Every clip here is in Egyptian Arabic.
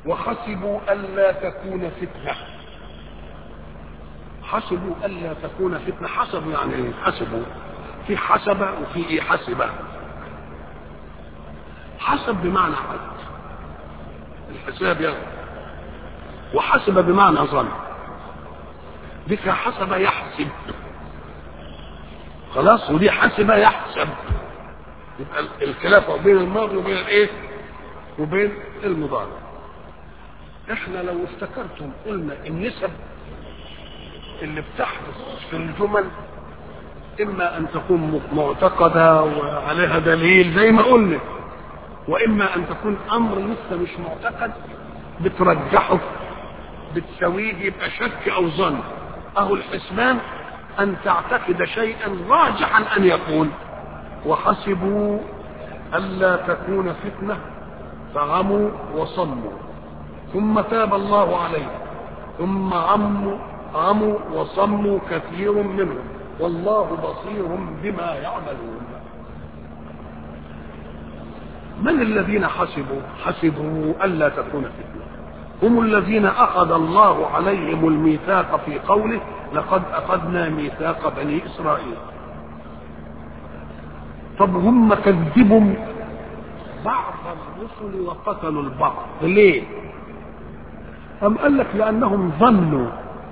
وحسبوا ألا تكون فتنة حسبوا ألا تكون فتنة حسبوا يعني ايه حسبوا في حسب وفي ايه حسبة حسب بمعنى عد الحساب يعني وحسب بمعنى ظن بك حسب يحسب خلاص ودي حسب يحسب يبقى الخلاف بين الماضي وبين الايه وبين المضارع احنا لو افتكرتم قلنا النسب اللي بتحدث في الجمل اما ان تكون معتقده وعليها دليل زي ما قلنا واما ان تكون امر لسه مش معتقد بترجحه بتسويه يبقى شك او ظن اهو الحسبان ان تعتقد شيئا راجحا ان يكون وحسبوا الا تكون فتنه فعموا وصموا ثم تاب الله عليهم ثم عموا عموا وصموا كثير منهم والله بصير بما يعملون من الذين حسبوا حسبوا الا تكون فتنه هم الذين اخذ الله عليهم الميثاق في قوله لقد اخذنا ميثاق بني اسرائيل طب هم كذبوا بعض الرسل وقتلوا البعض ليه أم قال لك لأنهم ظنوا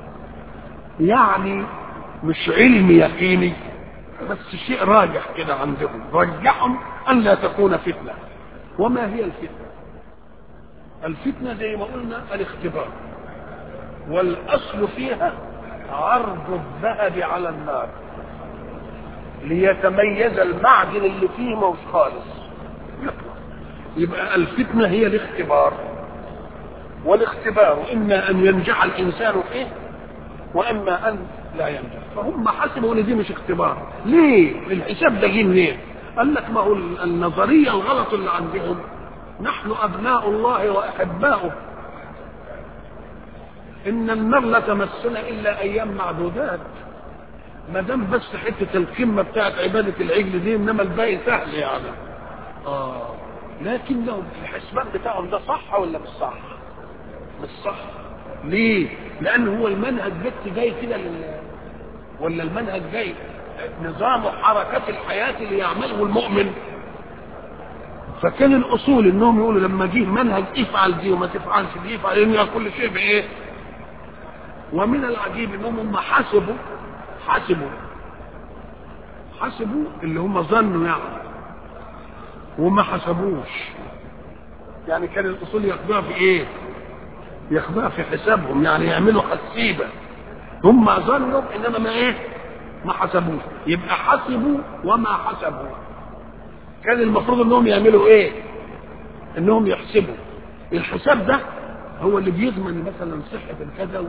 يعني مش علم يقيني بس شيء راجح كده عندهم رجحهم أن لا تكون فتنة وما هي الفتنة الفتنة زي ما قلنا الاختبار والأصل فيها عرض الذهب على النار ليتميز المعدن اللي فيه مش خالص يطلع يبقى الفتنة هي الاختبار والاختبار إما أن ينجح الإنسان فيه وإما أن لا ينجح فهم حسبوا ان دي مش اختبار ليه الحساب ده جه منين قال لك ما هو النظرية الغلط اللي عندهم نحن أبناء الله وأحباؤه إن النار لا تمسنا إلا أيام معدودات ما دام بس حتة القمة بتاعت عبادة العجل دي إنما الباقي سهل يعني آه لكن لهم الحسبان بتاعهم ده صح ولا مش صح؟ مش صح ليه؟ لأن هو المنهج بس جاي كده لل... ولا المنهج جاي نظام حركات الحياة اللي يعمله المؤمن فكان الأصول إنهم يقولوا لما جه منهج افعل دي وما تفعلش دي افعل إن كل شيء بإيه؟ ومن العجيب إنهم هم حسبوا حسبوا حسبوا اللي هم ظنوا يعني وما حسبوش يعني كان الأصول ياخدوها في إيه؟ ياخدوها في حسابهم يعني يعملوا حسيبه هم ظنوا انما ما ايه ما حسبوش يبقى حسبوا وما حسبوا كان المفروض انهم يعملوا ايه انهم يحسبوا الحساب ده هو اللي بيضمن مثلا صحة الكذا و...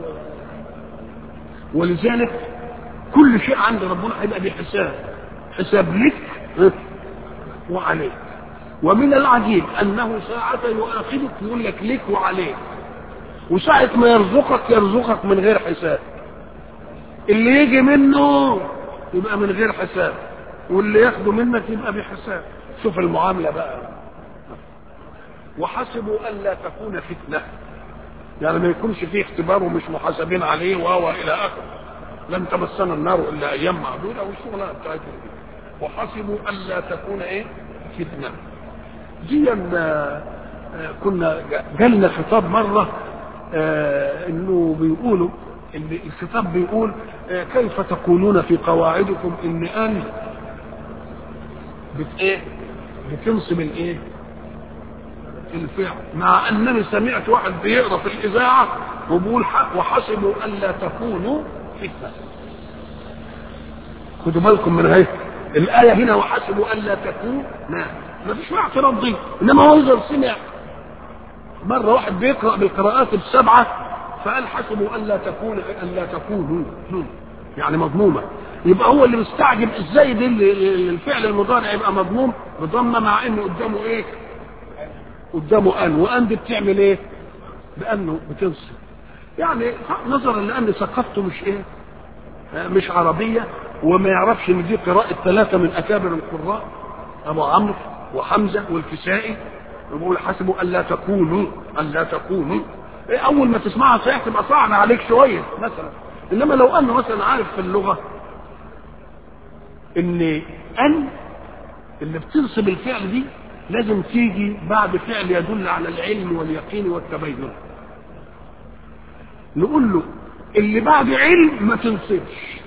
ولذلك كل شيء عند ربنا هيبقى بحساب حساب لك وعليك ومن العجيب انه ساعة يؤاخذك يقول لك لك وعليك وساعة ما يرزقك يرزقك من غير حساب اللي يجي منه يبقى من غير حساب واللي ياخده منك يبقى بحساب شوف المعاملة بقى وحسبوا ألا تكون فتنة يعني ما يكونش فيه اختبار ومش محاسبين عليه وهو إلى آخره لن تمسنا النار إلا أيام معدودة والشغلانة بتاعتهم وحسبوا ألا تكون إيه فتنة دي كنا جالنا خطاب مرة آه انه بيقولوا ان الكتاب بيقول آه كيف تقولون في قواعدكم ان ان بت ايه بتنصب الايه الفعل مع انني سمعت واحد بيقرا في الاذاعه وبيقول وحسبوا الا تكونوا فتنه خدوا بالكم من هي الايه هنا وحسبوا الا تكون ما ما فيش اعتراض دي انما هو اذا سمع مرة واحد بيقرأ بالقراءات السبعة فقال حسبوا ألا تكون ألا تكونوا يعني مضمومة يبقى هو اللي مستعجب ازاي دي الفعل المضارع يبقى مضموم بضمه مع انه قدامه ايه؟ قدامه ان وان دي بتعمل ايه؟ بانه بتنصب يعني نظرا لان ثقافته مش ايه؟ مش عربيه وما يعرفش ان دي قراءه ثلاثه من اكابر القراء ابو عمرو وحمزه والكسائي بقول حسبوا الا تكونوا الا تكونوا إيه اول ما تسمعها صحيح تبقى صعبه عليك شويه مثلا انما لو انه مثلا عارف في اللغه ان ان اللي بتنصب الفعل دي لازم تيجي بعد فعل يدل على العلم واليقين والتبين نقول له اللي بعد علم ما تنصبش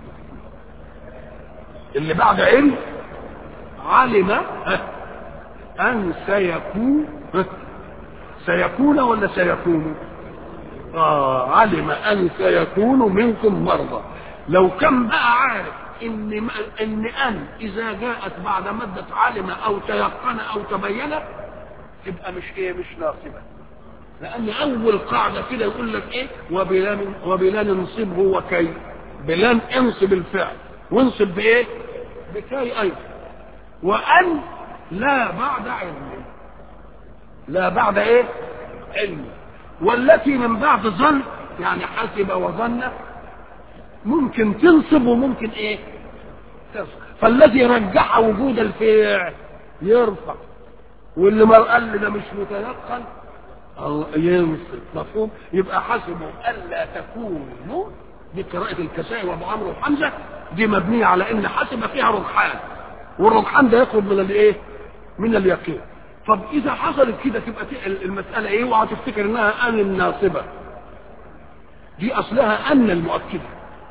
اللي بعد علم علم ان سيكون سيكون ولا سيكون آه علم ان سيكون منكم مرضى لو كان بقى عارف ان ان ان اذا جاءت بعد ماده علم او تيقن او تبين تبقى مش ايه مش ناصبه لان اول قاعده كده يقول لك ايه وبلان وبلان انصبه وكي بلان انصب الفعل وانصب بايه بكي ايضا وان لا بعد علم لا بعد ايه علم والتي من بعد ظن يعني حسب وظن ممكن تنصب وممكن ايه ترفع فالذي رجح وجود الفعل يرفع واللي ما قال لي ده مش متيقن الله ينصب مفهوم يبقى حسبوا الا تكونوا بقراءة الكسائي وابو عمرو وحمزة دي مبنية على ان حسب فيها رجحان والرجحان ده يخرج من الايه من اليقين طب اذا حصلت كده تبقى المسألة ايه وهتفتكر انها ان الناصبة دي اصلها ان المؤكدة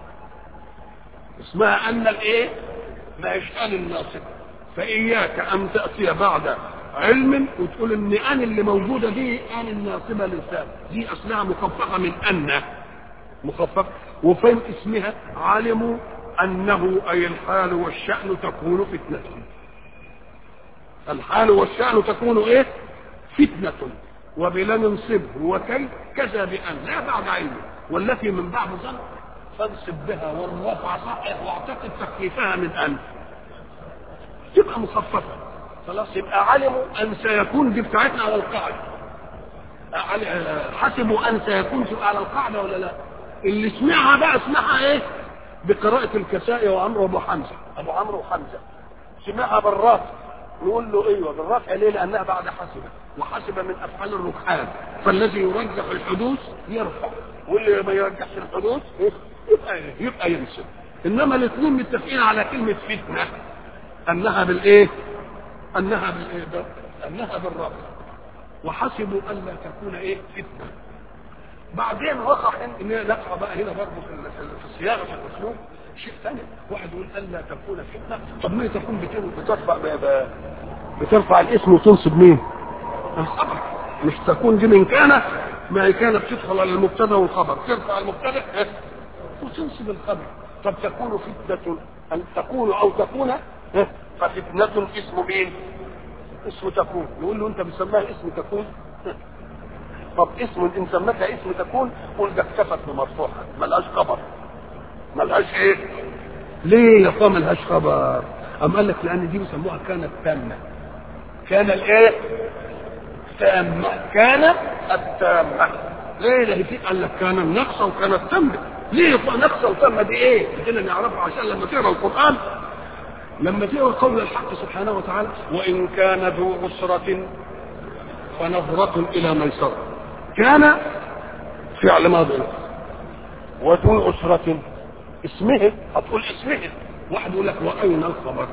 اسمها ان الايه ما هيش ان الناصبة فاياك ان تأتي بعد علم وتقول ان ان اللي موجودة دي ان الناصبة للفعل دي اصلها مخففة من ان مخفف وفين اسمها علموا انه اي الحال والشأن تكون فتنة الحال والشأن تكون ايه فتنة وبلا ننصبه وكي كذا بأن لا بعد علمه والتي من بعد ظن فانصب بها والرفع صحيح واعتقد تخفيفها من أن تبقى مخففة خلاص يبقى علموا أن سيكون دي بتاعتنا على القاعدة حسبوا أن سيكون تبقى على القاعدة ولا لا اللي سمعها بقى اسمعها ايه بقراءة الكسائي وعمرو ابو حمزة ابو عمرو وحمزة سمعها بالرفع نقول له ايوه بالرفع ليه لانها بعد حسبة وحسب من افعال الركحان فالذي يرجح الحدوث يرفع واللي ما يرجحش الحدوث يبقى يبقى ينسب انما الاثنين متفقين على كلمة فتنة انها بالايه انها بالايه انها بالرفع وحسبوا الا تكون ايه فتنه بعدين وقع ان نقع بقى هنا برضه في في صياغه الاسلوب شيء ثاني واحد يقول الا تكون فتنه طب ما تكون بترفع بترفع الاسم وتنصب مين؟ الخبر مش تكون دي من كان ما هي كانت تدخل على المبتدا والخبر ترفع المبتدا وتنصب الخبر طب تكون فتنه ان تكون او تكون ففتنه اسم مين؟ اسم تكون نقول له انت بتسميها اسم تكون طب اسم ان سمتها اسم تكون قول ده اكتفت بمرفوعها ملهاش خبر ملهاش ايه ليه يا اخويا ملهاش خبر ام قال لك لان دي بيسموها كانت تامه كان الايه تامه كان التامه ليه ده في قال لك كان النقصه وكانت تامه ليه نقصه وتامه دي ايه بدنا نعرفها عشان لما تقرا القران لما تقرا قول الحق سبحانه وتعالى وان كان ذو عسره فنظرة إلى ميسرة كان فعل ماضي وذو عسرة اسمه هتقول اسمه واحد يقول لك وأين الخبر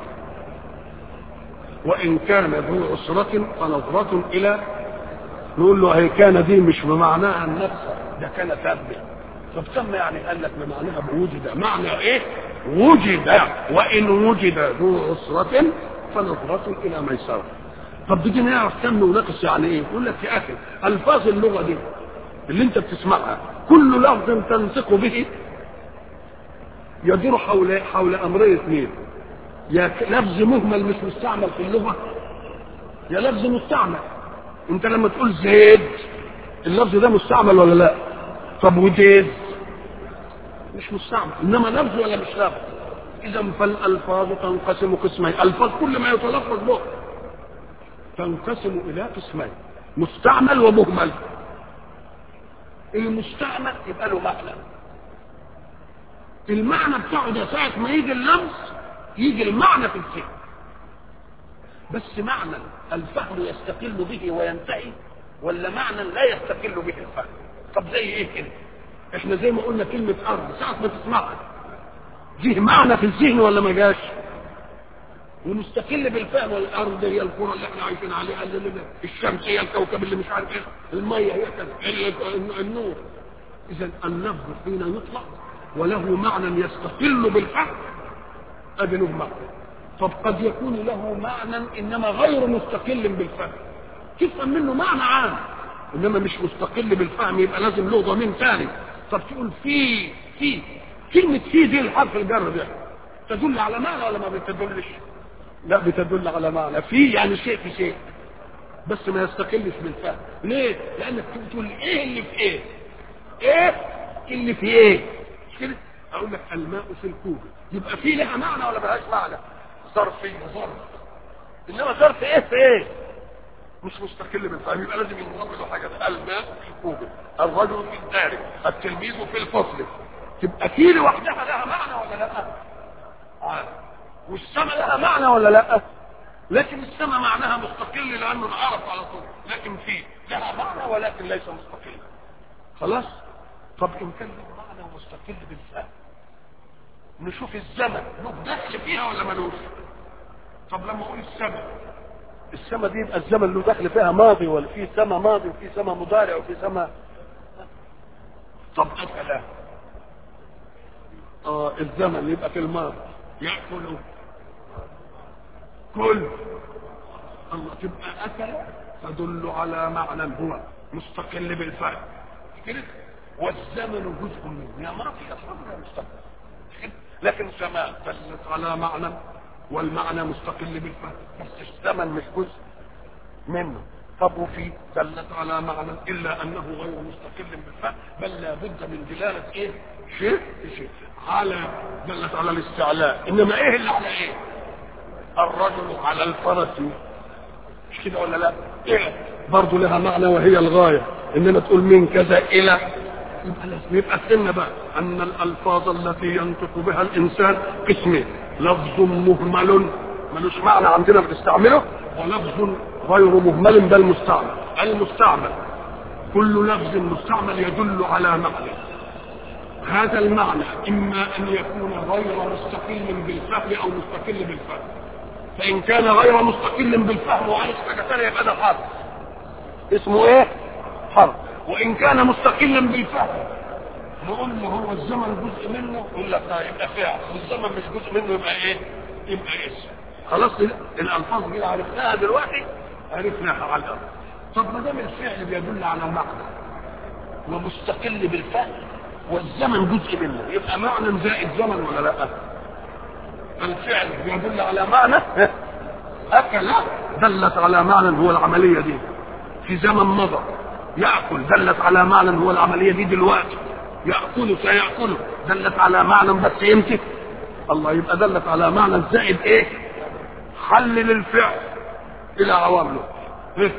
وإن كان ذو عسرة فنظرة إلى نقول له هي كان دي مش بمعناها النفس ده كان تم طب تم يعني قال لك بمعناها بوجد معنى ايه وجد وإن وجد ذو عسرة فنظرة إلى ميسرة طب تيجي نعرف كم ونقص يعني ايه يقول لك يا اخي الفاظ اللغه دي اللي انت بتسمعها كل لفظ تنطق به يدور حول حول امرين اثنين يا لفظ مهمل مش مستعمل في اللغه يا لفظ مستعمل انت لما تقول زيد اللفظ ده مستعمل ولا لا طب وديد مش مستعمل انما لفظ ولا مش لفظ اذا فالالفاظ تنقسم قسمين الفاظ كل ما يتلفظ به تنقسم الى قسمين مستعمل ومهمل المستعمل يبقى له معنى المعنى بتاعه ده ساعة ما يجي اللفظ يجي المعنى في الذهن بس معنى الفهم يستقل به وينتهي ولا معنى لا يستقل به الفهم طب زي ايه كده احنا زي ما قلنا كلمة ارض ساعة ما تسمعها جه معنى في الذهن ولا ما جاش ونستقل بالفهم الارض هي الكره اللي احنا عايشين عليها اللي الشمس هي الكوكب اللي مش عارف ايه الميه هي كذا النور اذا اللفظ حين يطلق وله معنى يستقل بالفهم ادي له معنى طب قد يكون له معنى انما غير مستقل بالفهم تفهم منه معنى عام انما مش مستقل بالفهم يبقى لازم له ضمير ثاني طب تقول في في كلمة في دي الحرف الجر ده تدل على معنى ولا ما بتدلش؟ لا بتدل على معنى في يعني شيء في شيء بس ما يستقلش بالفهم ليه؟ لانك تقول ايه اللي في ايه؟ ايه اللي في ايه؟ مش كده؟ اقول لك الماء في الكوب يبقى في لها معنى ولا ملهاش معنى؟ ظرفي ظرف انما ظرف ايه في ايه؟ مش مستقل بالفهم يبقى لازم ينضم له حاجه الماء في الكوب الرجل في الدار التلميذ في الفصل تبقى في لوحدها لها معنى ولا لا؟ عارف والسماء لها معنى ولا لا لكن السماء معناها مستقل لانه انعرف على طول لكن في لها معنى ولكن ليس مستقل خلاص طب ان كان له معنى ومستقل بالفهم نشوف الزمن له دخل فيها ولا ملوش طب لما اقول السماء السماء دي يبقى الزمن له دخل فيها ماضي ولا في سماء ماضي وفي سماء مضارع وفي سماء طب اكله اه الزمن يبقى في الماضي ياكل كل الله تبقى اكل تدل على معنى هو مستقل بالفعل كده والزمن جزء منه يا ماضي يا حاضر يا مستقبل لكن سماء دلت على معنى والمعنى مستقل بالفعل بس الزمن مش جزء منه طب وفي دلت على معنى الا انه غير مستقل بالفعل بل لابد من دلاله ايه شيء شيء على دلت على الاستعلاء انما ايه اللي على ايه الرجل على الفرس مش كده ولا لا إيه؟ برضه لها معنى وهي الغايه انما تقول من كذا الى يبقى لازم يبقى فهمنا بقى ان الالفاظ التي ينطق بها الانسان قسمين لفظ مهمل ملوش معنى عندنا بنستعمله ولفظ غير مهمل بل مستعمل المستعمل كل لفظ مستعمل يدل على معنى هذا المعنى اما ان يكون غير مستقل بالفهم او مستقل بالفهم فان كان غير مستقل بالفهم وعايز حاجه ثانيه يبقى ده حرف اسمه ايه حرف وان كان مستقلا بالفهم نقول له هو الزمن جزء منه يقول لك لا يبقى فعل والزمن مش جزء منه يبقى ايه يبقى اسم خلاص الالفاظ دي عرفناها دلوقتي عرفناها على الارض طب ما دام الفعل بيدل على معنى ومستقل بالفهم والزمن جزء منه يبقى معنى زائد زمن ولا لا الفعل يدل على معنى اكل دلت على معنى هو العمليه دي في زمن مضى ياكل دلت على معنى هو العمليه دي دلوقتي ياكل سياكله دلت على معنى بس امتى الله يبقى دلت على معنى زائد ايه حلل الفعل الى عوامله إيه؟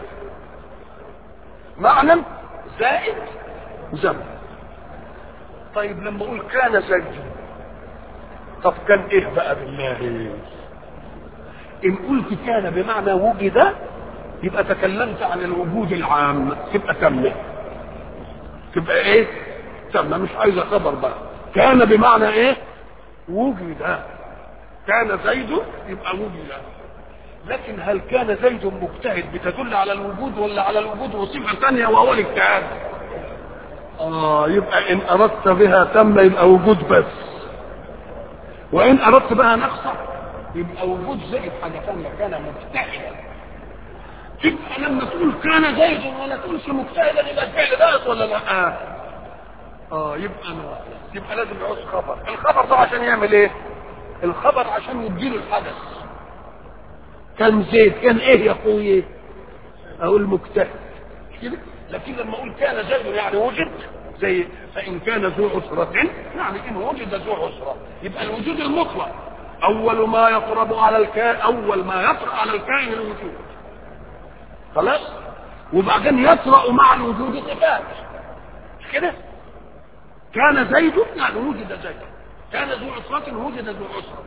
معنى زائد زمن طيب لما اقول كان زيد طب كان ايه بقى بالله ان قلت كان بمعنى وجد يبقى تكلمت عن الوجود العام تبقى تمه تبقى ايه تمه مش عايزه خبر بقى كان بمعنى ايه وجد كان زيد يبقى وجد لكن هل كان زيد مجتهد بتدل على الوجود ولا على الوجود وصفه ثانيه وهو الاجتهاد اه يبقى ان اردت بها تم يبقى وجود بس وان اردت بها نقصة يبقى وجود زائد حاجه ثانيه كان مجتهدا تبقى لما تقول كان زيد ولا تقولش مجتهدا يبقى الفعل بس ولا لا آه. اه يبقى أنا. يبقى لازم يعوز خبر الخبر ده عشان يعمل ايه الخبر عشان يديله الحدث كان زيد كان ايه يا اخوي اقول مجتهد كده لكن لما اقول كان زيد يعني وجد زي فان كان ذو عسرة يعني ان وجد ذو عسرة يبقى الوجود المطلق اول ما يقرب على الكائن اول ما يطرأ على الكائن الوجود خلاص وبعدين يطرأ مع الوجود صفات مش كده كان زيد يعني وجد زيد كان ذو عسرة وجد ذو عسرة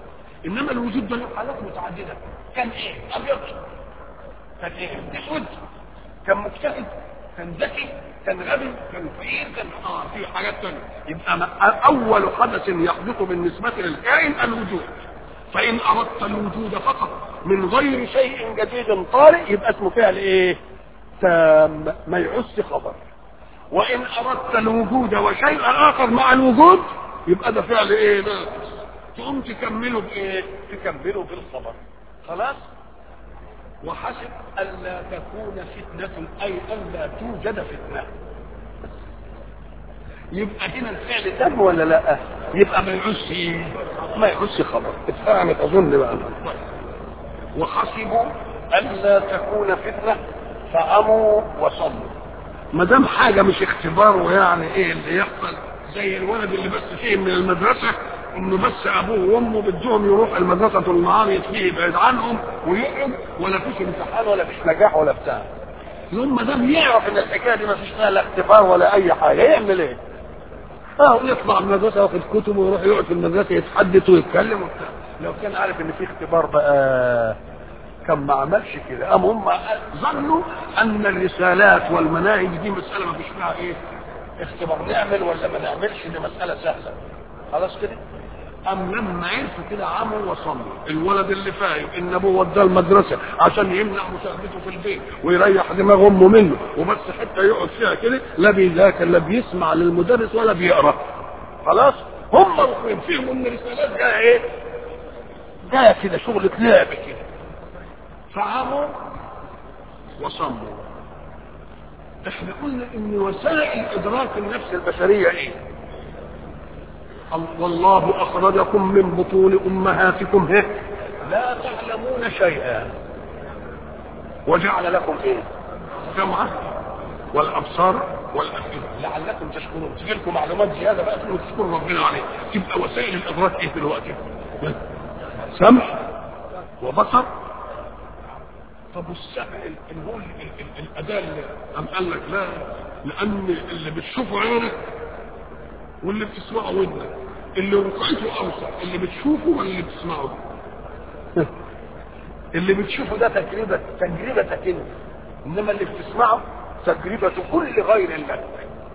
انما الوجود ده له حالات متعدده كان ايه ابيض كان ايه اسود كان مجتهد كان ذكي كان غبي كان فقير كان اه في حاجات ثانيه يبقى ما- اول حدث يحدث بالنسبه للكائن الوجود فان اردت الوجود فقط من غير شيء جديد طارئ يبقى اسمه فعل ايه تام ما يعس خبر وان اردت الوجود وشيء اخر مع الوجود يبقى ده فعل ايه ناقص تقوم تكمله بايه تكمله بالخبر خلاص وحسب الا تكون فتنه اي الا توجد فتنه يبقى هنا الفعل تم ولا لا يبقى ما يعوزش ايه ما يعوزش خبر اتفهمت اظن بقى وحسبوا الا تكون فتنه فاموا وصلوا ما دام حاجه مش اختبار ويعني ايه اللي يحصل زي الولد اللي بس فيه من المدرسه انه بس ابوه وامه بدهم يروح المدرسه طول النهار يتفيه يبعد عنهم ويقعد ولا فيش امتحان ولا فيش نجاح ولا بتاع يوم ما دام يعرف ان الحكايه دي ما فيش فيها لا اختبار ولا اي حاجه يعمل ايه؟ اه يطلع من المدرسه واخد كتب ويروح يقعد في المدرسه يتحدث ويتكلم وبتاع لو كان عارف ان في اختبار بقى كان ما عملش كده قام هم ظنوا ان الرسالات والمناهج دي مساله ما فيش فيها ايه اختبار نعمل ولا ما نعملش دي مساله سهله خلاص كده أم لما عرفوا كده عموا وصموا الولد اللي فاهم إن أبوه وداه المدرسة عشان يمنع مشاهدته في البيت ويريح دماغ أمه منه وبس حتى يقعد فيها كده لا بيذاكر لا بيسمع للمدرس ولا بيقرأ خلاص هم واخدين فيهم إن الرسالات جاية إيه؟ جاية كده شغلة لعب كده فعموا وصموا احنا قلنا ان وسائل ادراك النفس البشريه ايه والله اخرجكم من بطون امهاتكم هيك لا تعلمون شيئا وجعل لكم ايه سمعا والابصار والافئده لعلكم تشكرون تجي لكم معلومات زياده بقى تقولوا تشكروا ربنا عليها تبقى وسائل الادراك ايه دلوقتي سمع وبصر طب والسمع اللي هو ال- ال- ال- الاداه اللي قام قال لك لا لان اللي بتشوفه عينك واللي بتسمعه ودنك اللي رقعته اوسع اللي بتشوفه ولا اللي بتسمعه اللي بتشوفه ده تجربه تجربتك انت انما اللي بتسمعه تجربه كل غير لك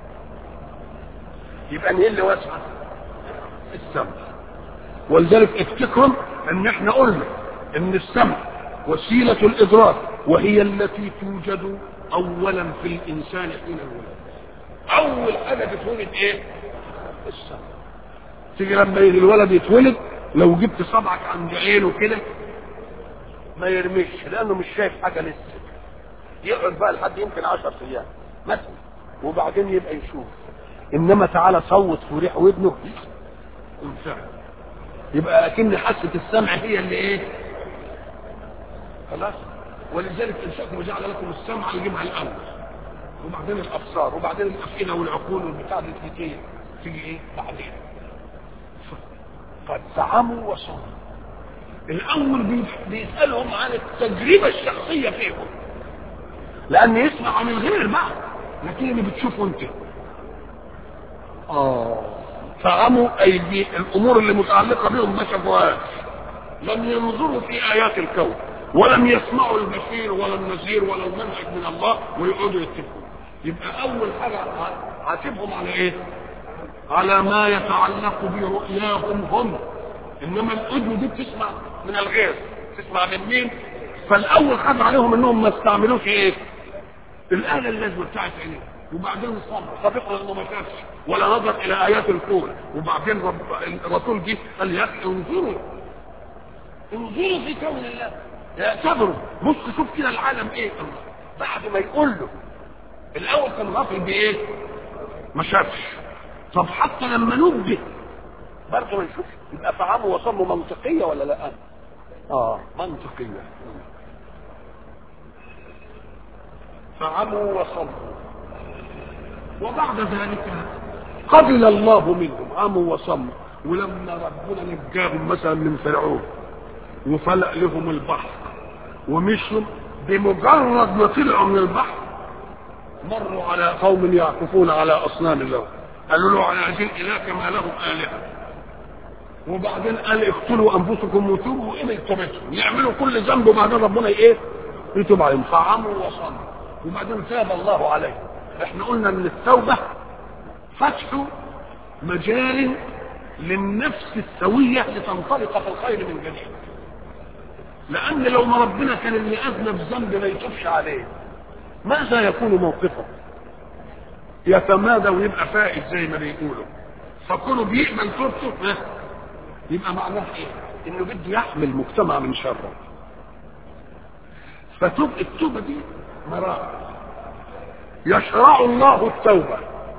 يبقى ايه اللي واسع السمع ولذلك افتكروا ان احنا قلنا ان السمع وسيله الادراك وهي التي توجد اولا في الانسان حين الولاده اول حاجه تتولد ايه السمع تيجي لما يجي الولد يتولد لو جبت صبعك عند عينه كده ما يرميش لانه مش شايف حاجه لسه يقعد بقى لحد يمكن 10 ايام مثلا وبعدين يبقى يشوف انما تعالى صوت في ريح ودنه انفعل يبقى اكن حاسه السمع هي اللي ايه خلاص ولذلك انشاكم وجعل لكم السمع يجيبها الاول وبعدين الابصار وبعدين الافئده والعقول والبتاع دي تيجي تيجي ايه بعدين قد زعموا وصموا الاول بي- بيسالهم عن التجربه الشخصيه فيهم لان يسمع عن الغير بقى لكن اللي بتشوفه انت اه فهموا اي دي الامور اللي متعلقه بهم ما شافوهاش لم ينظروا في ايات الكون ولم يسمعوا البشير ولا النذير ولا المنهج من الله ويقعدوا يتفقوا يبقى اول حاجه ع- عاتبهم على ايه على ما يتعلق برؤياهم هم انما الاذن دي بتسمع من الغير تسمع من مين فالاول خد عليهم انهم ما استعملوش ايه الاله اللازمه بتاعت عينيه وبعدين الصبر ففكر انه ما شافش ولا نظر الى ايات الكون وبعدين رب الرسول جه قال يا اخي انظروا انظروا في كون الله اعتبروا بص شوف كده العالم ايه بعد ما يقول له الاول كان غافل بايه ما شافش طب حتى لما نبه برضه ما يشوفش يبقى فهمه وصمه منطقيه ولا لا اه منطقيه فعموا وصموا وبعد ذلك قبل الله منهم عموا وصموا ولما ربنا نجاهم مثلا من فرعون وفلق لهم البحر ومشوا بمجرد ما طلعوا من البحر مروا على قوم يعكفون على اصنام لهم قالوا له انا عايزين اله كما لهم الهه وبعدين قال اقتلوا انفسكم وتوبوا الى توبتهم يعملوا كل ذنب وبعدين ربنا ايه يتوب عليهم فعموا وصلوا وبعدين تاب الله عليهم احنا قلنا ان التوبه فتح مجال للنفس السويه لتنطلق في الخير من جديد لان لو ما ربنا كان اللي اذنب ذنب ما يتوبش عليه ماذا يكون موقفه يتمادى ويبقى فائز زي ما بيقولوا فكونه بيقبل توبته يبقى معناه ايه انه بده يحمي المجتمع من شره فتوب التوبه دي مراحل يشرع الله التوبه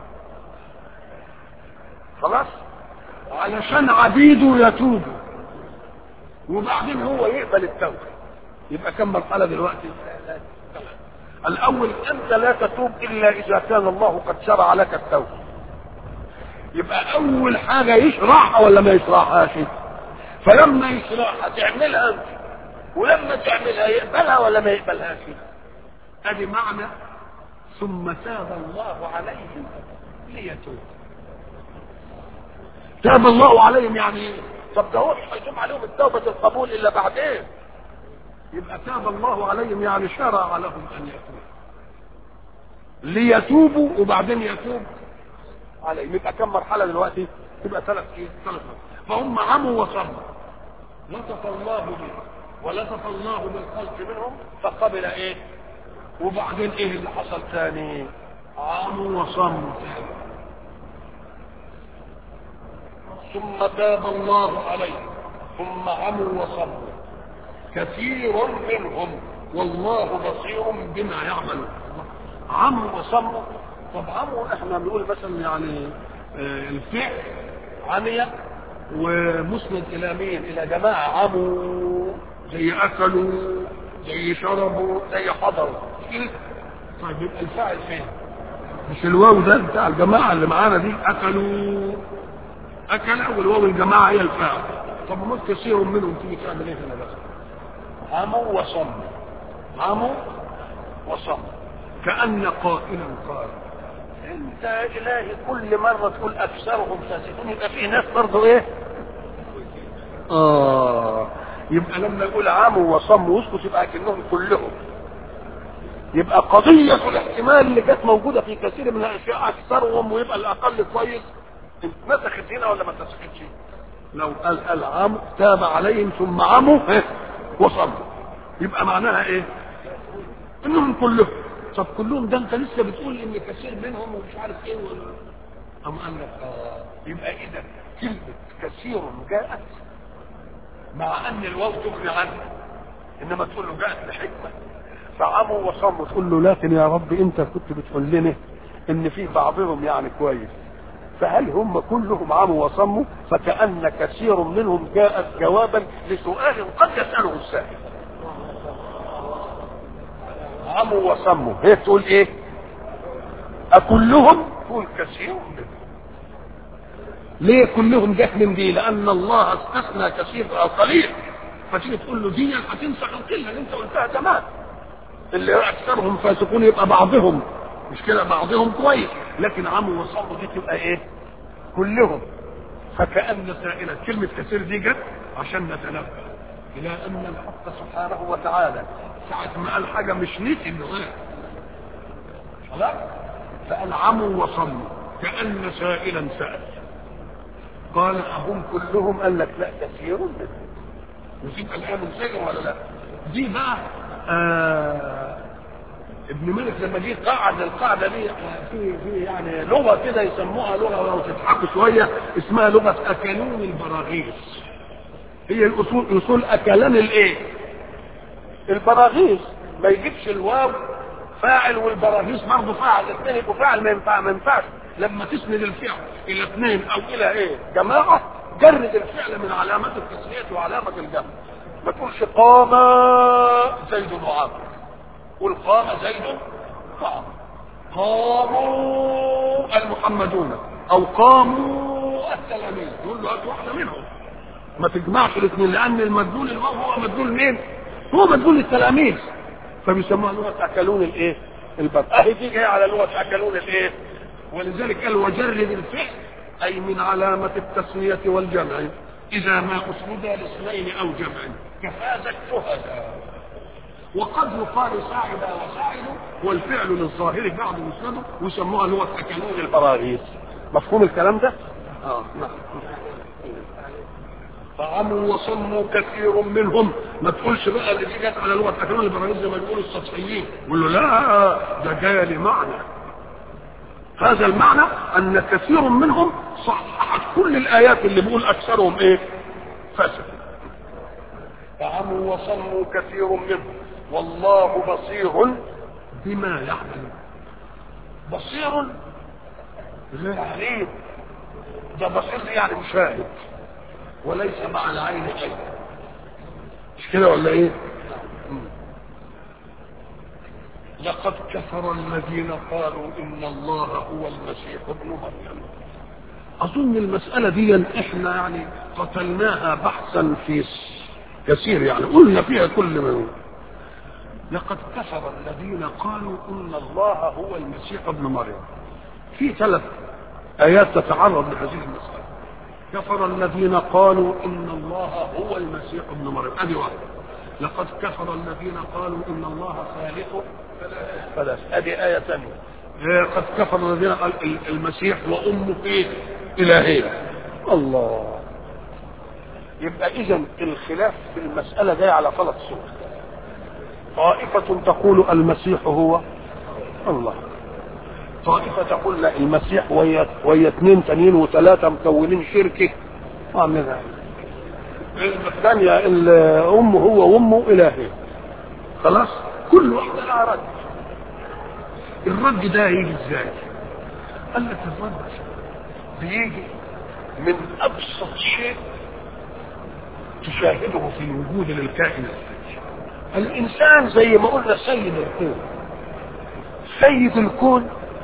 خلاص علشان عبيده يتوبوا وبعدين هو يقبل التوبه يبقى كم مرحله دلوقتي الاول انت لا تتوب الا اذا كان الله قد شرع لك التوبه يبقى اول حاجه يشرعها ولا ما يشرعهاش فلما يشرعها تعملها انت ولما تعملها يقبلها ولا ما يقبلهاش ادي معنى ثم تاب الله عليهم ليتوب تاب الله عليهم يعني ايه طب ده هو مش هيتوب عليهم التوبه القبول الا بعدين يبقى تاب الله عليهم يعني شرع لهم ان يتوبوا ليتوبوا وبعدين يتوب عليهم يبقى كم مرحله دلوقتي يبقى ثلاث ايه ثلاث فهم عموا وصموا لطف الله بهم ولطف الله بالخلق منهم فقبل ايه وبعدين ايه اللي حصل ثاني عموا وصموا ثم تاب الله عليهم ثم عموا وصموا كثير منهم والله بصير بما يعملون عموا وصموا طب عموا احنا بنقول مثلا يعني آه الفعل عمي ومسند الى مين الى جماعه عموا زي اكلوا زي شربوا زي حضروا طيب يبقى الفاعل فين مش الواو ده بتاع الجماعه اللي معانا دي اكلوا اكل والواو الجماعه هي الفاعل طب ما كثير منهم تيجي تعمل ايه هنا بس عموا وصموا عموا وصموا كأن قائلا قال انت يا الهي كل مرة تقول اكثرهم فاسقون يبقى في ناس برضه ايه اه يبقى لما يقول عموا وصموا واسكت يبقى كأنهم كلهم يبقى قضية الاحتمال اللي كانت موجودة في كثير من الاشياء اكثرهم ويبقى الاقل كويس اتمسكت هنا ولا ما اتمسكتش لو قال العم تاب عليهم ثم عموا وصموا يبقى معناها ايه انهم كلهم طب كلهم ده انت لسه بتقول ان كثير منهم ومش عارف ايه ولا ام قال لك اه يبقى اذا كلمه كثير جاءت مع ان الواو تغني عنه انما تقول له جاءت لحكمه فعموا وصموا تقول له لكن يا رب انت كنت بتقول لنا ان في بعضهم يعني كويس فهل هم كلهم عموا وصموا فكأن كثير منهم جاءت جوابا لسؤال قد يسأله السائل عموا وصموا هي تقول ايه أكلهم تقول كثير منهم ليه كلهم جت من دي لأن الله استثنى كثير أو قليل فتيجي تقول له دي هتنسخ القلة اللي انت قلتها زمان اللي أكثرهم فاسقون يبقى بعضهم مش كده بعضهم كويس لكن عموا وصموا دي تبقى ايه كلهم فكأن سائلة كلمة كثير دي جت عشان نتنبه إلى أن الحق سبحانه وتعالى ساعة ما قال حاجة مش نسي إنه غير خلاص فقال عموا وصموا كأن سائلا سأل قال أهم كلهم قال لك لا كثير منهم وتبقى الآن منسجم ولا لا دي بقى آه ابن مالك لما جه قعد القاعده دي في في يعني لغه كده يسموها لغه لو تضحكوا شويه اسمها لغه اكلون البراغيث هي الاصول اصول اكلان الايه؟ البراغيث ما يجيبش الواو فاعل والبراغيث برضه فاعل الاثنين يبقوا فاعل ما ينفع ما ينفعش لما تسند الفعل الى اثنين او الى ايه؟ جماعه جرد الفعل من علامات التسميه وعلامه الجمع ما تقولش قام زيد وعمرو قل قام زيد قام قاموا المحمدون او قاموا التلاميذ دول له واحده منهم ما تجمعش الاثنين لان المدلول الواو هو مدلول مين؟ هو مدلول التلاميذ فبيسموها لغه اكلون الايه؟ البر اهي دي جايه على لغه اكلون الايه؟ ولذلك قال وجرد الفعل اي من علامه التسميه والجمع إذا ما أسند لاثنين أو جمع كفاز الشهداء وقد يقال ساعد وساعد والفعل للظاهر بعد مسنده ويسموها اللي هو التكاليف البراغيث مفهوم الكلام ده؟ اه نعم فعموا وصموا كثير منهم ما تقولش بقى اللي دي جت على لغه التكاليف البراغيث زي ما بيقولوا السطحيين يقول له لا ده جاي لمعنى هذا المعنى ان كثير منهم صححت كل الايات اللي بيقول اكثرهم ايه فاسد فعموا وصموا كثير منهم والله بصير بما يعملون بصير غير عليم ده بصير يعني مشاهد وليس مع العين شيء مش كده ولا ايه لقد كفر الذين قالوا ان الله هو المسيح ابن مريم اظن المساله دي احنا يعني قتلناها بحثا في كثير يعني قلنا فيها كل من لقد كفر الذين قالوا ان الله هو المسيح ابن مريم في ثلاث ايات تتعرض لهذه المساله كفر الذين قالوا ان الله هو المسيح ابن مريم ادي واحده لقد كفر الذين قالوا ان الله ثالث ثلاث ادي ايه ثانيه قد كفر الذين قال المسيح وامه ايه الهين الله يبقى اذا الخلاف في المساله جايه على ثلاث صور طائفة تقول المسيح هو الله طائفة تقول لا المسيح ويا ويا اثنين تانيين وثلاثة مكونين شركة منها الثانية أمه هو وأمه إلهي خلاص كل واحدة لها رد الرد ده يجي ازاي؟ قال لك الرد بيجي من أبسط شيء تشاهده في الوجود للكائنات الانسان زي ما قلنا سيد الكون سيد الكون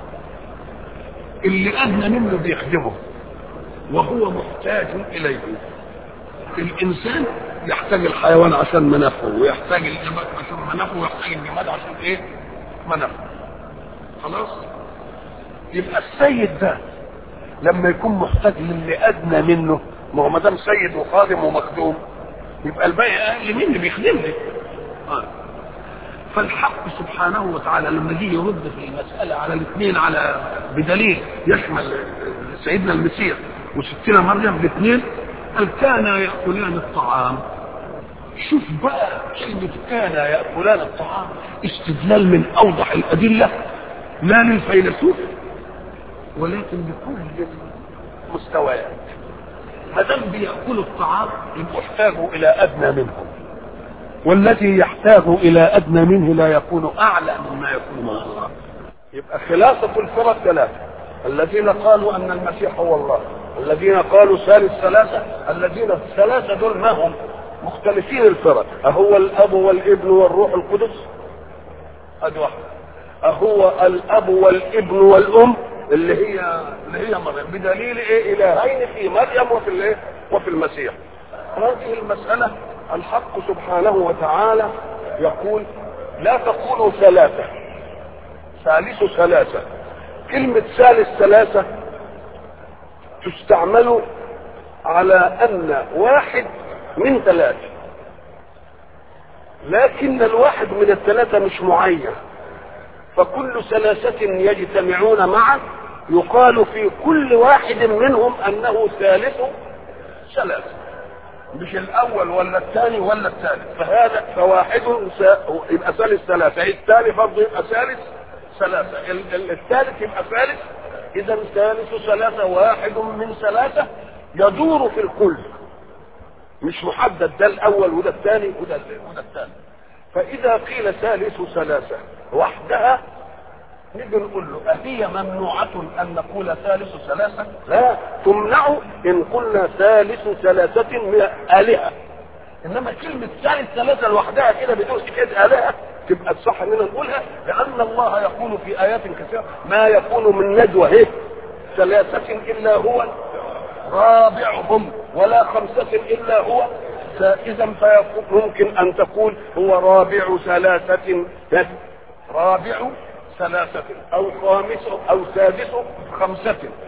اللي ادنى منه بيخدمه وهو محتاج اليه الانسان يحتاج الحيوان عشان منافعه ويحتاج الجماد عشان منافعه ويحتاج الجماد عشان ايه منافعه خلاص يبقى السيد ده لما يكون محتاج للي ادنى منه ما هو ما دام سيد وخادم ومخدوم يبقى الباقي اقل مني بيخدمني آه. فالحق سبحانه وتعالى لما جه يرد في المسألة على الاثنين على بدليل يشمل سيدنا المسيح وستنا مريم الاثنين قال كان يأكلان الطعام شوف بقى كلمة كان يأكلان الطعام استدلال من أوضح الأدلة لا للفيلسوف ولكن لكل المستويات ما دام بيأكلوا الطعام يبقوا احتاجوا إلى أدنى منهم والذي يحتاج الى ادنى منه لا يكون اعلى مما يكون مع الله يبقى خلاصة الفرق ثلاثة الذين قالوا ان المسيح هو الله الذين قالوا ثالث ثلاثة الذين الثلاثة دول ما هم مختلفين الفرق أهو الأب والابن والروح القدس أدي واحدة أهو الأب والابن والأم اللي هي اللي هي مريم بدليل إيه إلهين في مريم وفي الإيه وفي المسيح هذه المسألة الحق سبحانه وتعالى يقول لا تقولوا ثلاثة ثالث ثلاثة كلمة ثالث ثلاثة تستعمل على أن واحد من ثلاثة لكن الواحد من الثلاثة مش معين فكل ثلاثة يجتمعون معا يقال في كل واحد منهم أنه ثالث ثلاثة مش الاول ولا الثاني ولا الثالث فهذا فواحد يبقى ثالث ثلاثه الثاني برضه يبقى ثالث ثلاثه الثالث يبقى ثالث اذا ثالث ثلاثه واحد من ثلاثه يدور في الكل مش محدد ده الاول وده الثاني وده وده الثاني فاذا قيل ثالث ثلاثه وحدها نيجي نقول له أهي ممنوعة أن نقول ثالث ثلاثة؟ لا تمنع إن قلنا ثالث ثلاثة من آلهة. إنما كلمة ثالث ثلاثة لوحدها كده بدون حكاية آلهة تبقى الصح إننا نقولها لأن الله يقول في آيات كثيرة ما يكون من نجوى هيك ثلاثة إلا هو رابعهم ولا خمسة إلا هو إذا ممكن أن تقول هو رابع ثلاثة رابع ثلاثة أو خامس أو سادس خمسة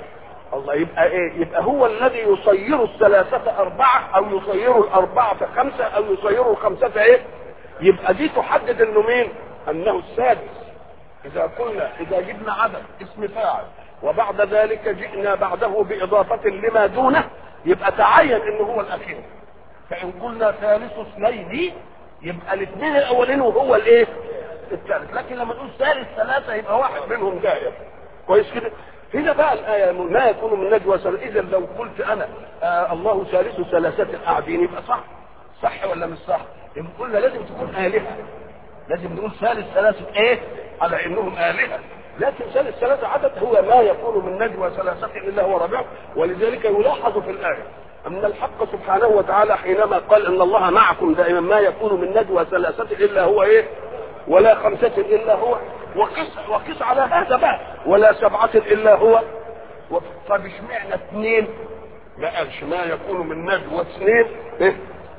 الله يبقى ايه يبقى هو الذي يصير الثلاثة أربعة أو يصير الأربعة خمسة أو يصير الخمسة ايه يبقى دي تحدد انه مين انه السادس اذا قلنا اذا جبنا عدد اسم فاعل وبعد ذلك جئنا بعده باضافة لما دونه يبقى تعين انه هو الاخير فان قلنا ثالث اثنين يبقى الاثنين الاولين وهو الايه الثالث لكن لما نقول ثالث ثلاثة يبقى واحد منهم جاية كويس كده هنا بقى الآية ما يكون من نجوى سنة إذا لو قلت أنا آه الله ثالث ثلاثة قاعدين يبقى صح صح ولا مش صح يبقى قلنا لازم تكون آلهة لازم نقول ثالث ثلاثة ايه على انهم آلهة لكن ثالث ثلاثة عدد هو ما يكون من نجوى ثلاثة الا هو رابعه ولذلك يلاحظ في الآية أن الحق سبحانه وتعالى حينما قال إن الله معكم دائما ما يكون من نجوى ثلاثة إلا هو إيه ولا خمسة إلا هو وقس وقس على هذا بقى ولا سبعة إلا هو و... طب اشمعنى اثنين ما قالش ما يكون من نجوى اثنين إيه؟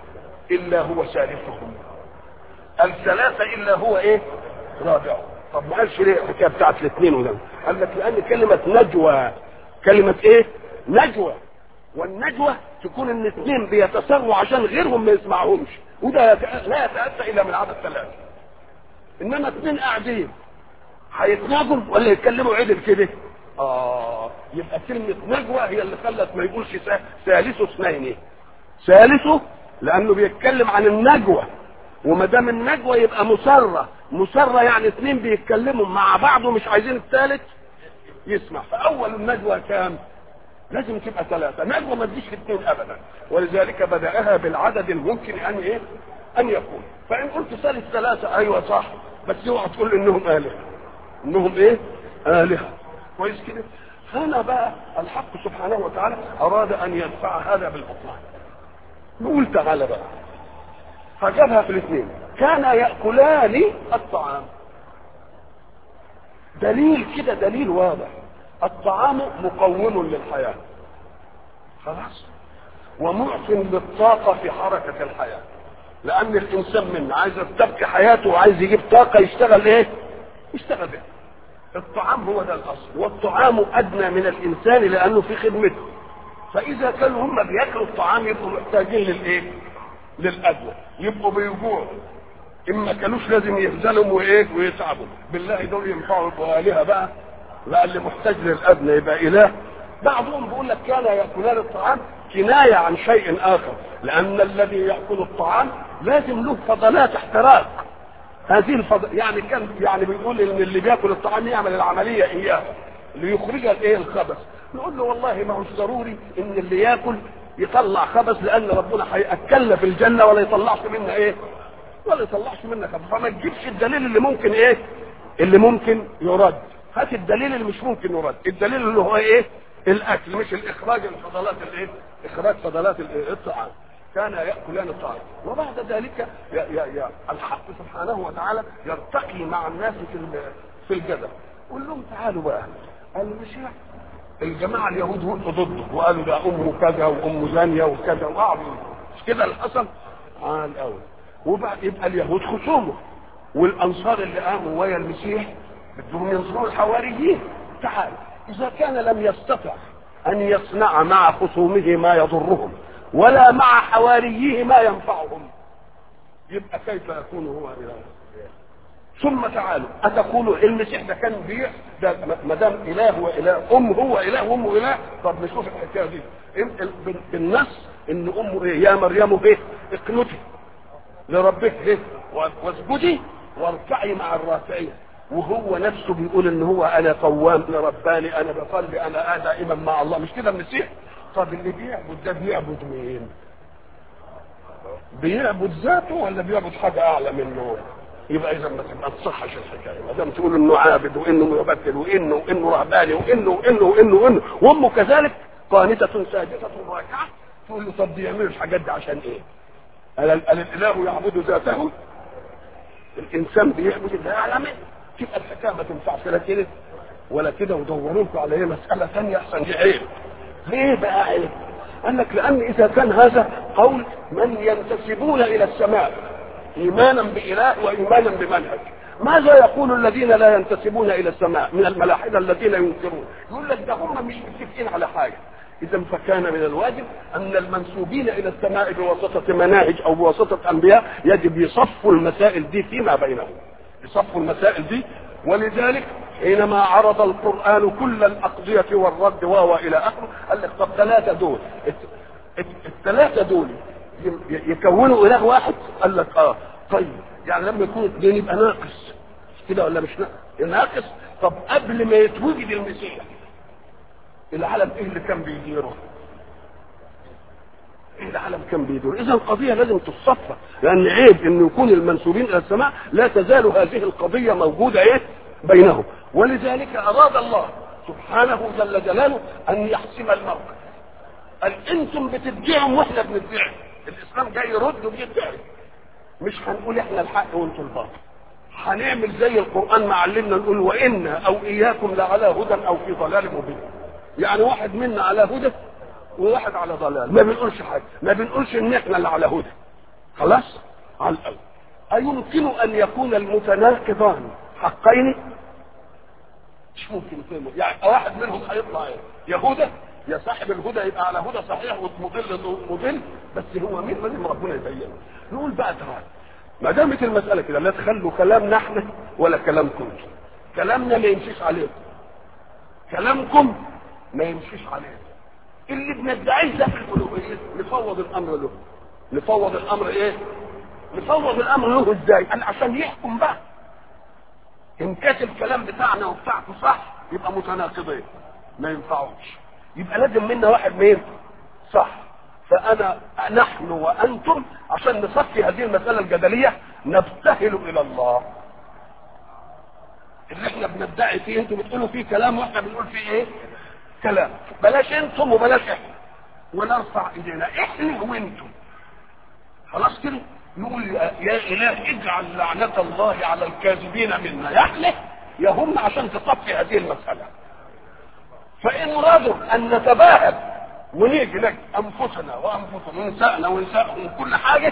إلا هو ثالثهم الثلاثة إلا هو إيه رابعه طب ما قالش ليه الحكاية بتاعت الاثنين وده قال لك لأن كلمة نجوى كلمة إيه نجوى والنجوى تكون ان اثنين بيتسروا عشان غيرهم ما يسمعهمش وده لا يتأتى الا من عدد ثلاثة انما اثنين قاعدين هيتناجوا ولا يتكلموا عدل كده اه يبقى كلمة نجوى هي اللي خلت ما يقولش ثالثه اثنين ثالثه لانه بيتكلم عن النجوى وما دام النجوى يبقى مسرة مسرة يعني اثنين بيتكلموا مع بعض ومش عايزين الثالث يسمع فاول النجوى كام لازم تبقى ثلاثة نجوى ما تجيش في اثنين ابدا ولذلك بدأها بالعدد الممكن ان ايه ان يكون فان قلت ثالث ثلاثة ايوه صح بس اوعى تقول انهم آلهة انهم ايه آلهة كويس كده هنا بقى الحق سبحانه وتعالى اراد ان يدفع هذا بالبطلان نقول تعالى بقى فجابها في الاثنين كان يأكلان الطعام دليل كده دليل واضح الطعام مقوم للحياة خلاص ومعطٍ للطاقة في حركة الحياة لأن الإنسان من عايز تبقي حياته وعايز يجيب طاقة يشتغل إيه؟ يشتغل بها الطعام هو ده الأصل والطعام أدنى من الإنسان لأنه في خدمته فإذا كانوا هم بياكلوا الطعام يبقوا محتاجين للإيه؟ للأدنى يبقوا بيجوعوا إما كانوش لازم يبذلوا وإيه ويتعبوا بالله دول ينفعوا يبقوا آلهة بقى لا اللي محتاج للأدنى يبقى إله بعضهم بيقول لك كان يأكلان الطعام كناية عن شيء آخر لأن الذي يأكل الطعام لازم له فضلات احتراق هذه الفضل يعني كان يعني بيقول ان اللي بياكل الطعام يعمل العمليه اياه ليخرج الايه الخبث نقول له والله ما هوش ضروري ان اللي ياكل يطلع خبث لان ربنا هياكلنا في الجنه ولا يطلعش منا ايه ولا يطلعش منا خبث فما تجيبش الدليل اللي ممكن ايه اللي ممكن يرد هات الدليل اللي مش ممكن يرد الدليل اللي هو ايه الاكل مش الاخراج الفضلات الايه اخراج فضلات الطعام كان ياكلان الطعام وبعد ذلك ي ي ي الحق سبحانه وتعالى يرتقي مع الناس في في الجدل قول لهم تعالوا بقى المسيح الجماعه اليهود وقفوا ضده وقالوا ده امه كذا وام زانيه وكذا وقعدوا مش كده اللي حصل؟ اه الاول وبعد يبقى اليهود خصومه والانصار اللي قاموا ويا المسيح بدهم ينصروا الحواريين تعال اذا كان لم يستطع ان يصنع مع خصومه ما يضرهم ولا مع حواريه ما ينفعهم يبقى كيف يكون هو اله ثم تعالوا اتقولوا المسيح ده كان بيع ده ما دام اله واله ام هو اله وامه اله طب نشوف الحكايه دي بالنص ان امه ايه يا مريم ايه اقنتي لربك ايه واسجدي واركعي مع الراكعين وهو نفسه بيقول ان هو انا قوام انا رباني انا بصلي انا دائما مع الله مش كده المسيح طب اللي بيعبد ده بيعبد مين بيعبد ذاته ولا بيعبد حاجه اعلى منه يبقى اذا ما تبقى تصحش الحكايه ما دام تقول انه عابد وانه يبتل وانه وانه رهباني وانه وانه وانه وانه وامه كذلك قانتة ساجدة راكعة تقول له طب بيعملوا الحاجات دي عشان ايه؟ قال الاله يعبد ذاته الانسان بيعبد الله اعلى منه تبقى الحكايه ما تنفعش لا كده ولا كده ودوروا لكم على ايه مساله ثانيه احسن دي عيب ليه بقى عيب؟ قال لك لان اذا كان هذا قول من ينتسبون الى السماء ايمانا باله وايمانا بمنهج ماذا يقول الذين لا ينتسبون الى السماء من الملاحده الذين ينكرون يقول لك ده هم مش متفقين على حاجه اذا فكان من الواجب ان المنسوبين الى السماء بواسطه مناهج او بواسطه انبياء يجب يصفوا المسائل دي فيما بينهم يصفوا المسائل دي ولذلك حينما عرض القرآن كل الأقضية والرد وهو إلى آخره قال لك طب ثلاثة دول الثلاثة دول يكونوا إله واحد قال لك آه طيب يعني لما يكون اثنين يبقى ناقص كده ولا مش ناقص ناقص طب قبل ما يتوجد المسيح العالم ايه اللي كان بيديره ايه العالم كان بيدور اذا القضيه لازم تصفى لان عيب ان يكون المنسوبين الى السماء لا تزال هذه القضيه موجوده ايه بينهم ولذلك اراد الله سبحانه جل جلاله ان يحسم الموقف قال انتم بتدعوا واحنا بندعي الاسلام جاي يرد وبيدعي مش هنقول احنا الحق وانتم الباطل هنعمل زي القران ما علمنا نقول وانا او اياكم لعلى هدى او في ضلال مبين يعني واحد منا على هدى وواحد على ضلال ما بنقولش حاجه ما بنقولش ان احنا اللي على هدى خلاص على الاول ايمكن ان يكون المتناقضان حقين مش ممكن يكون يعني واحد منهم هيطلع ايه يهوذا يا صاحب الهدى يبقى على هدى صحيح ومضل مضل بس هو مين لازم ربنا يبينه نقول بقى تعالى ما دامت المساله كده لا تخلوا كلامنا احنا ولا كلامكم كلامنا ما يمشيش عليكم كلامكم ما يمشيش عليكم اللي بندعيه ده في الالوهيه نفوض الامر له نفوض الامر ايه نفوض الامر له ازاي قال عشان يحكم بقى ان كانت الكلام بتاعنا وبتاعته صح يبقى متناقضين ما ينفعوش يبقى لازم منا واحد مين صح فانا نحن وانتم عشان نصفي هذه المساله الجدليه نبتهل الى الله اللي احنا بندعي فيه انتم بتقولوا فيه كلام واحنا بنقول فيه ايه كلام بلاش انتم وبلاش احنا ونرفع ايدينا احنا وانتم خلاص كده نقول يا اله اجعل لعنة الله على الكاذبين منا يحلف يا هم عشان تصفي هذه المسألة فإن رادوا أن نتباهى ونيجي لك أنفسنا وأنفسهم ونسائنا ونسائهم وكل حاجة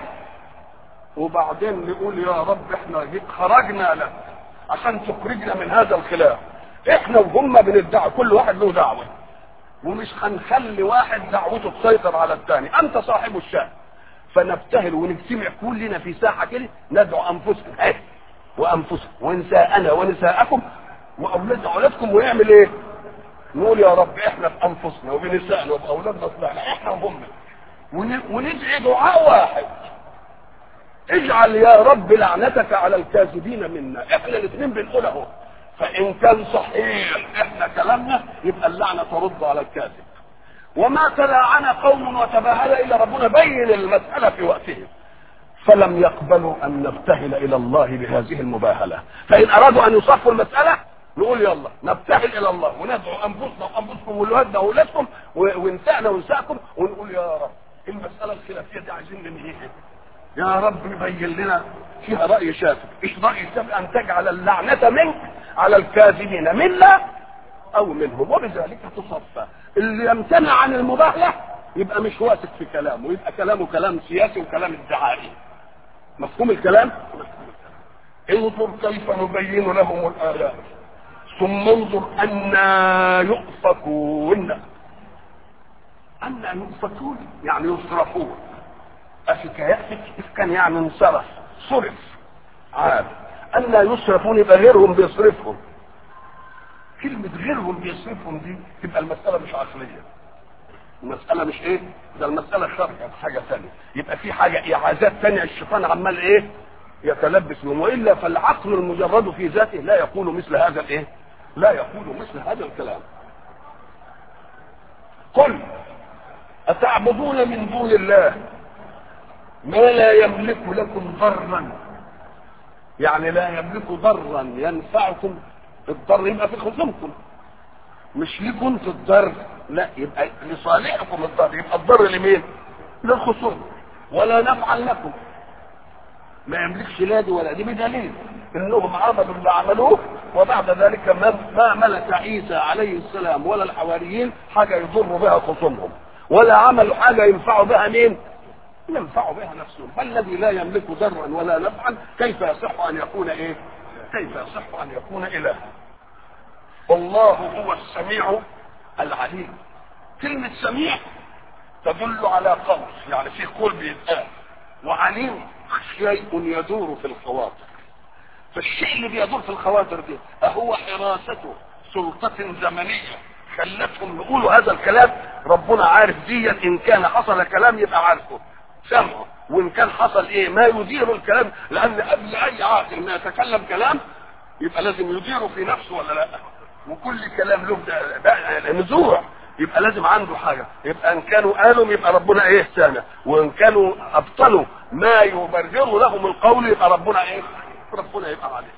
وبعدين نقول يا رب احنا خرجنا لك عشان تخرجنا من هذا الخلاف احنا وهم بندعي كل واحد له دعوه ومش هنخلي واحد دعوته تسيطر على الثاني انت صاحب الشأن فنبتهل ونجتمع كلنا في ساحه كده ندعو انفسنا اهي وانفسكم ونساءنا ونساءكم واولاد اولادكم ونعمل ايه؟ نقول يا رب احنا بانفسنا وبنسائنا وباولادنا طلعنا احنا وهم وندعي دعاء واحد اجعل يا رب لعنتك على الكاذبين منا احنا الاثنين بنقول اهو فان كان صحيح احنا كلامنا يبقى اللعنه ترد على الكاذب وما تلاعن قوم وتباهل الا ربنا بين المساله في وقته فلم يقبلوا ان نبتهل الى الله بهذه المباهله فان ارادوا ان يصفوا المساله نقول يلا نبتهل الى الله وندعو انفسنا وانفسكم واولادنا واولادكم ونسائنا ونسائكم ونقول يا رب المساله الخلافيه دي عايزين ننهيها يا رب بين لنا فيها راي شافعي ايش راي شافعي ان تجعل اللعنه منك على الكاذبين منا او منهم وبذلك تصفى اللي يمتنع عن المباهله يبقى مش واثق في كلامه يبقى كلامه كلام سياسي وكلام ادعائي مفهوم الكلام انظر كيف نبين لهم الايات ثم انظر أنا يؤفكون أنا يؤفكون يعني يصرفون أفك يأفك كان يعني انصرف صرف عاد أنا يصرفون يبقى غيرهم بيصرفهم كلمة غيرهم بيصرفهم دي تبقى المسألة مش عقلية المسألة مش ايه ده المسألة شرعية حاجة ثانية يبقى في حاجة إعازات ثانية الشيطان عمال ايه يتلبس من والا فالعقل المجرد في ذاته لا يقول مثل هذا الايه لا يقول مثل هذا الكلام قل أتعبدون من دون الله ما لا يملك لكم ضرا يعني لا يملك ضرا ينفعكم الضر يبقى في خصومكم مش ليكم انتوا الضر لا يبقى لصالحكم الضر يبقى الضر لمين للخصوم ولا نفعا لكم ما يملكش لا دي ولا دي بدليل انهم عملوا اللي عملوه وبعد ذلك ما, ما ملك عيسى عليه السلام ولا الحواريين حاجه يضروا بها خصومهم ولا عملوا حاجه ينفعوا بها مين؟ ينفعوا بها نفسهم فالذي لا يملك ضرا ولا نفعا كيف يصح ان يكون ايه؟ كيف يصح ان يكون الها والله هو السميع العليم كلمة سميع تدل على قول يعني في قول بيتقال وعليم شيء يدور في الخواطر فالشيء اللي بيدور في الخواطر دي أهو حراسته سلطة زمنية خلتهم يقولوا هذا الكلام ربنا عارف دي ان كان حصل كلام يبقى عارفه سمعه وان كان حصل ايه ما يدير الكلام لان قبل اي عاقل ما يتكلم كلام يبقى لازم يديره في نفسه ولا لا وكل كلام له ده- ده نزوع يبقى لازم عنده حاجه يبقى ان كانوا قالوا يبقى ربنا ايه سامع وان كانوا ابطلوا ما يبرر لهم القول يبقى ربنا ايه ربنا يبقى عليه